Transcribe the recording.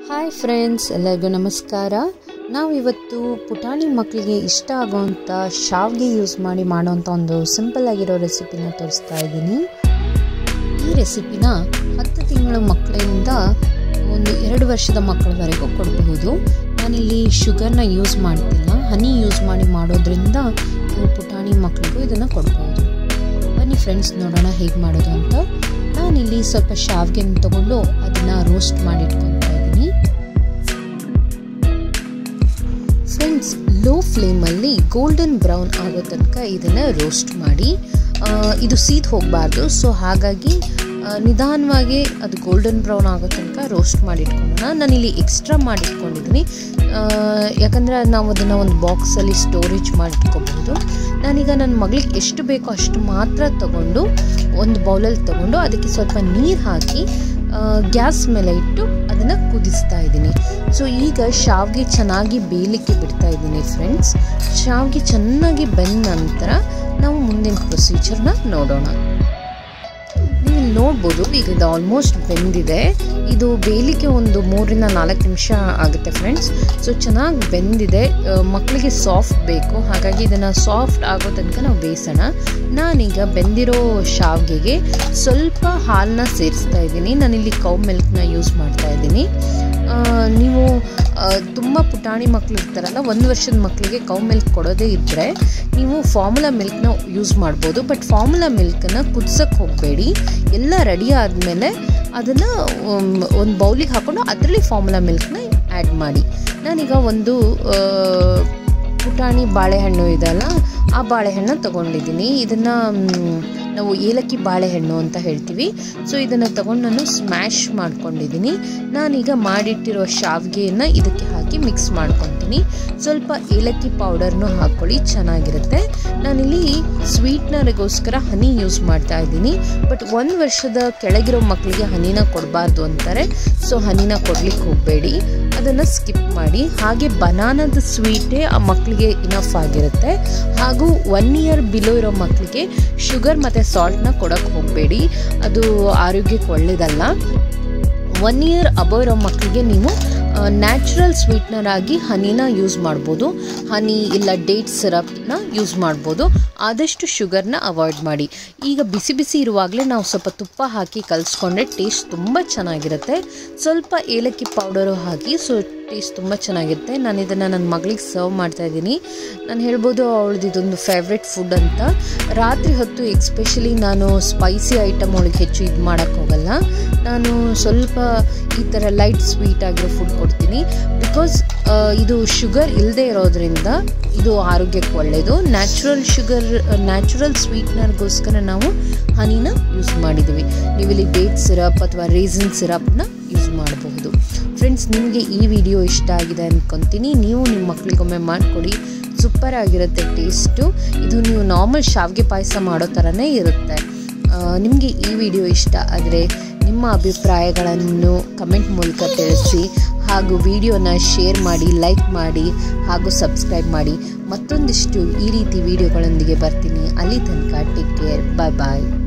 hi friends ಎಲ್ಲರಿಗೂ ನಮಸ್ಕಾರ ನಾವಿವತ್ತು ಪುಟಾಣಿ ಮಕ್ಕಳಿಗೆ ಇಷ್ಟ ಆಗೋವಂಥ ಶಾವ್ಗೆ ಯೂಸ್ ಮಾಡಿ ಮಾಡೋವಂಥ ಒಂದು ಸಿಂಪಲ್ ಆಗಿರೋ ರೆಸಿಪಿನ ತೋರಿಸ್ತಾ ಇದ್ದೀನಿ ಈ ರೆಸಿಪಿನ ಹತ್ತು ತಿಂಗಳ ಮಕ್ಕಳಿಂದ ಒಂದು ಎರಡು ವರ್ಷದ ಮಕ್ಕಳವರೆಗೂ ಕೊಡಬಹುದು ನಾನಿಲ್ಲಿ ಶುಗರ್ನ ಯೂಸ್ ಮಾಡ್ತಿಲ್ಲ ಹನಿ ಯೂಸ್ ಮಾಡಿ ಮಾಡೋದ್ರಿಂದ ನೀವು ಪುಟಾಣಿ ಮಕ್ಕಳಿಗೂ ಇದನ್ನು ಕೊಡ್ಬೋದು ಬನ್ನಿ ಫ್ರೆಂಡ್ಸ್ ನೋಡೋಣ ಹೇಗೆ ಮಾಡೋದು ಅಂತ ನಾನಿಲ್ಲಿ ಸ್ವಲ್ಪ ಶಾವ್ಗೆನ ತಗೊಂಡು ಅದನ್ನು ರೋಸ್ಟ್ ಮಾಡಿ ಇಟ್ಕೊತಾ ಇದ್ದೀನಿ ಫ್ರೆಂಡ್ಸ್ ಲೋ ಫ್ಲೇಮಲ್ಲಿ ಗೋಲ್ಡನ್ ಬ್ರೌನ್ ಆಗೋ ತನಕ ಇದನ್ನು ರೋಸ್ಟ್ ಮಾಡಿ ಇದು ಸೀದ್ ಹೋಗಬಾರ್ದು ಸೊ ಹಾಗಾಗಿ ನಿಧಾನವಾಗಿ ಅದು ಗೋಲ್ಡನ್ ಬ್ರೌನ್ ಆಗೋ ತನಕ ರೋಸ್ಟ್ ಮಾಡಿ ಇಟ್ಕೊಳ್ಳೋಣ ನಾನಿಲ್ಲಿ ಎಕ್ಸ್ಟ್ರಾ ಮಾಡಿ ಇಟ್ಕೊಂಡಿದ್ದೀನಿ ಯಾಕಂದರೆ ನಾವು ಅದನ್ನು ಒಂದು ಬಾಕ್ಸಲ್ಲಿ ಸ್ಟೋರೇಜ್ ಮಾಡಿಟ್ಕೋಬಹುದು ನಾನೀಗ ನನ್ನ ಮಗಳಿಗೆ ಎಷ್ಟು ಬೇಕೋ ಅಷ್ಟು ಮಾತ್ರ ತಗೊಂಡು ಒಂದು ಬೌಲಲ್ಲಿ ತಗೊಂಡು ಅದಕ್ಕೆ ಸ್ವಲ್ಪ ನೀರು ಹಾಕಿ ಗ್ಯಾಸ್ ಮೇಲೆ ಇಟ್ಟು ಅದನ್ನು ಕುದಿಸ್ತಾ ಇದ್ದೀನಿ ಸೊ ಈಗ ಶಾವ್ಗೆ ಚೆನ್ನಾಗಿ ಬೇಯಲಿಕ್ಕೆ ಬಿಡ್ತಾ ಇದ್ದೀನಿ ಫ್ರೆಂಡ್ಸ್ ಶಾವ್ಗೆ ಚೆನ್ನಾಗಿ ಬೆಂದ ನಂತರ ನಾವು ಮುಂದಿನ ಪ್ರೊಸೀಜರ್ನ ನೋಡೋಣ ನೀವು ನೋಡ್ಬೋದು ಈಗ ಇದು ಆಲ್ಮೋಸ್ಟ್ ಬೆಂದಿದೆ ಇದು ಬೇಯಲಿಕ್ಕೆ ಒಂದು ಮೂರರಿಂದ ನಾಲ್ಕು ನಿಮಿಷ ಆಗುತ್ತೆ ಫ್ರೆಂಡ್ಸ್ ಸೊ ಚೆನ್ನಾಗಿ ಬೆಂದಿದೆ ಮಕ್ಕಳಿಗೆ ಸಾಫ್ಟ್ ಬೇಕು ಹಾಗಾಗಿ ಇದನ್ನು ಸಾಫ್ಟ್ ಆಗೋ ತನಕ ನಾವು ಬೇಯಿಸೋಣ ನಾನೀಗ ಬೆಂದಿರೋ ಶಾವ್ಗೆಗೆ ಸ್ವಲ್ಪ ಹಾಲನ್ನ ಸೇರಿಸ್ತಾ ಇದ್ದೀನಿ ನಾನಿಲ್ಲಿ ಕೌ ಮಿಲ್ಕ್ನ ಯೂಸ್ ಮಾಡ್ತಾ ಇದ್ದೀನಿ ನೀವು ತುಂಬ ಪುಟಾಣಿ ಮಕ್ಕಳು ಇರ್ತಾರಲ್ಲ ಒಂದು ವರ್ಷದ ಮಕ್ಕಳಿಗೆ ಕೌ ಮಿಲ್ಕ್ ಕೊಡೋದೇ ಇದ್ದರೆ ನೀವು ಫಾರ್ಮುಲಾ ಮಿಲ್ಕ್ನ ಯೂಸ್ ಮಾಡ್ಬೋದು ಬಟ್ ಫಾರ್ಮುಲಾ ಮಿಲ್ಕನ್ನು ಕುದಿಸೋಕ್ಕೆ ಹೋಗಬೇಡಿ ಎಲ್ಲ ರೆಡಿ ಆದಮೇಲೆ ಅದನ್ನು ಒಂದು ಬೌಲಿಗೆ ಹಾಕ್ಕೊಂಡು ಅದರಲ್ಲಿ ಫಾರ್ಮುಲಾ ಮಿಲ್ಕ್ನ ಆ್ಯಡ್ ಮಾಡಿ ನಾನೀಗ ಒಂದು ಪುಟಾಣಿ ಬಾಳೆಹಣ್ಣು ಇದೆಲ್ಲ ಆ ಬಾಳೆಹಣ್ಣು ತಗೊಂಡಿದ್ದೀನಿ ಇದನ್ನು ನಾವು ಏಲಕ್ಕಿ ಬಾಳೆಹಣ್ಣು ಅಂತ ಹೇಳ್ತೀವಿ ಸೊ ಇದನ್ನು ತಗೊಂಡು ನಾನು ಸ್ಮ್ಯಾಶ್ ಮಾಡ್ಕೊಂಡಿದ್ದೀನಿ ನಾನೀಗ ಮಾಡಿಟ್ಟಿರೋ ಶಾವಿಗೆಯನ್ನು ಇದಕ್ಕೆ ಹಾಕಿ ಮಿಕ್ಸ್ ಮಾಡ್ಕೊತೀನಿ ಸ್ವಲ್ಪ ಏಲಕ್ಕಿ ಪೌಡರ್ನು ಹಾಕ್ಕೊಳ್ಳಿ ಚೆನ್ನಾಗಿರುತ್ತೆ ನಾನಿಲ್ಲಿ ಸ್ವೀಟ್ನರಿಗೋಸ್ಕರ ಹನಿ ಯೂಸ್ ಮಾಡ್ತಾ ಇದ್ದೀನಿ ಬಟ್ ಒಂದು ವರ್ಷದ ಕೆಳಗಿರೋ ಮಕ್ಕಳಿಗೆ ಹನಿನ ಕೊಡಬಾರ್ದು ಅಂತಾರೆ ಸೊ ಹನಿನ ಕೊಡ್ಲಿಕ್ಕೆ ಹೋಗಬೇಡಿ ಅದನ್ನು ಸ್ಕಿಪ್ ಮಾಡಿ ಹಾಗೆ ಬನಾನದ ಸ್ವೀಟೇ ಆ ಮಕ್ಕಳಿಗೆ ಇನಫ್ ಆಗಿರುತ್ತೆ ಹಾಗೂ ಒನ್ ಇಯರ್ ಬಿಲೋ ಇರೋ ಮಕ್ಕಳಿಗೆ ಶುಗರ್ ಮತ್ತು ಸಾಲ್ಟ್ನ ಕೊಡೋಕ್ಕೆ ಹೋಗಬೇಡಿ ಅದು ಆರೋಗ್ಯಕ್ಕೆ ಒಳ್ಳೆಯದಲ್ಲ ಒನ್ ಇಯರ್ ಅಬೋ ಇರೋ ಮಕ್ಕಳಿಗೆ ನೀವು ನ್ಯಾಚುರಲ್ ಸ್ವೀಟ್ನರ್ ಆಗಿ ಹನಿನ ಯೂಸ್ ಮಾಡ್ಬೋದು ಹನಿ ಇಲ್ಲ ಡೇಟ್ ಸಿರಪ್ನ ಯೂಸ್ ಮಾಡ್ಬೋದು ಆದಷ್ಟು ಶುಗರ್ನ ಅವಾಯ್ಡ್ ಮಾಡಿ ಈಗ ಬಿಸಿ ಬಿಸಿ ಇರುವಾಗಲೇ ನಾವು ಸ್ವಲ್ಪ ತುಪ್ಪ ಹಾಕಿ ಕಲಿಸ್ಕೊಂಡ್ರೆ ಟೇಸ್ಟ್ ತುಂಬ ಚೆನ್ನಾಗಿರುತ್ತೆ ಸ್ವಲ್ಪ ಏಲಕ್ಕಿ ಪೌಡರು ಹಾಕಿ ಸೊ ಟೇಸ್ಟ್ ತುಂಬ ಚೆನ್ನಾಗಿರುತ್ತೆ ನಾನು ಇದನ್ನು ನನ್ನ ಮಗಳಿಗೆ ಸರ್ವ್ ಮಾಡ್ತಾ ಇದ್ದೀನಿ ನಾನು ಹೇಳ್ಬೋದು ಅವಳದು ಇದೊಂದು ಫೇವ್ರೆಟ್ ಫುಡ್ ಅಂತ ರಾತ್ರಿ ಹೊತ್ತು ಎಕ್ಸ್ಪೆಷಲಿ ನಾನು ಸ್ಪೈಸಿ ಐಟಮ್ ಅವಳಿಗೆ ಹೆಚ್ಚು ಇದು ಮಾಡೋಕ್ಕೆ ಹೋಗಲ್ಲ ನಾನು ಸ್ವಲ್ಪ ಈ ಥರ ಲೈಟ್ ಸ್ವೀಟ್ ಆಗಿರೋ ಫುಡ್ ಕೊಡ್ತೀನಿ ಬಿಕಾಸ್ ಇದು ಶುಗರ್ ಇಲ್ಲದೆ ಇರೋದ್ರಿಂದ ಇದು ಆರೋಗ್ಯಕ್ಕೆ ಒಳ್ಳೆಯದು ನ್ಯಾಚುರಲ್ ಶುಗರ್ ನ್ಯಾಚುರಲ್ ಸ್ವೀಟ್ನರ್ಗೋಸ್ಕರ ನಾವು ಹನಿನ ಯೂಸ್ ಮಾಡಿದ್ದೀವಿ ನೀವಿಲ್ಲಿ ಡೇಟ್ ಸಿರಪ್ ಅಥವಾ ರೇಸಿನ್ ಸಿರಪ್ನ ಯೂಸ್ ಮಾಡಬಹುದು ಫ್ರೆಂಡ್ಸ್ ನಿಮಗೆ ಈ ವಿಡಿಯೋ ಇಷ್ಟ ಆಗಿದೆ ಅಂದ್ಕೊತೀನಿ ನೀವು ನಿಮ್ಮ ಮಕ್ಕಳಿಗೊಮ್ಮೆ ಮಾಡಿಕೊಡಿ ಸೂಪರ್ ಆಗಿರುತ್ತೆ ಟೇಸ್ಟು ಇದು ನೀವು ನಾರ್ಮಲ್ ಶಾವಿಗೆ ಪಾಯಸ ಮಾಡೋ ಥರನೇ ಇರುತ್ತೆ ನಿಮಗೆ ಈ ವಿಡಿಯೋ ಇಷ್ಟ ಆದರೆ ನಿಮ್ಮ ಅಭಿಪ್ರಾಯಗಳನ್ನು ಕಮೆಂಟ್ ಮೂಲಕ ತಿಳಿಸಿ ಹಾಗೂ ವಿಡಿಯೋನ ಶೇರ್ ಮಾಡಿ ಲೈಕ್ ಮಾಡಿ ಹಾಗೂ ಸಬ್ಸ್ಕ್ರೈಬ್ ಮಾಡಿ ಮತ್ತೊಂದಿಷ್ಟು ಈ ರೀತಿ ವಿಡಿಯೋಗಳೊಂದಿಗೆ ಬರ್ತೀನಿ ಅಲ್ಲಿ ತನಕ ಟೇಕ್ ಕೇರ್ ಬಾಯ್ ಬಾಯ್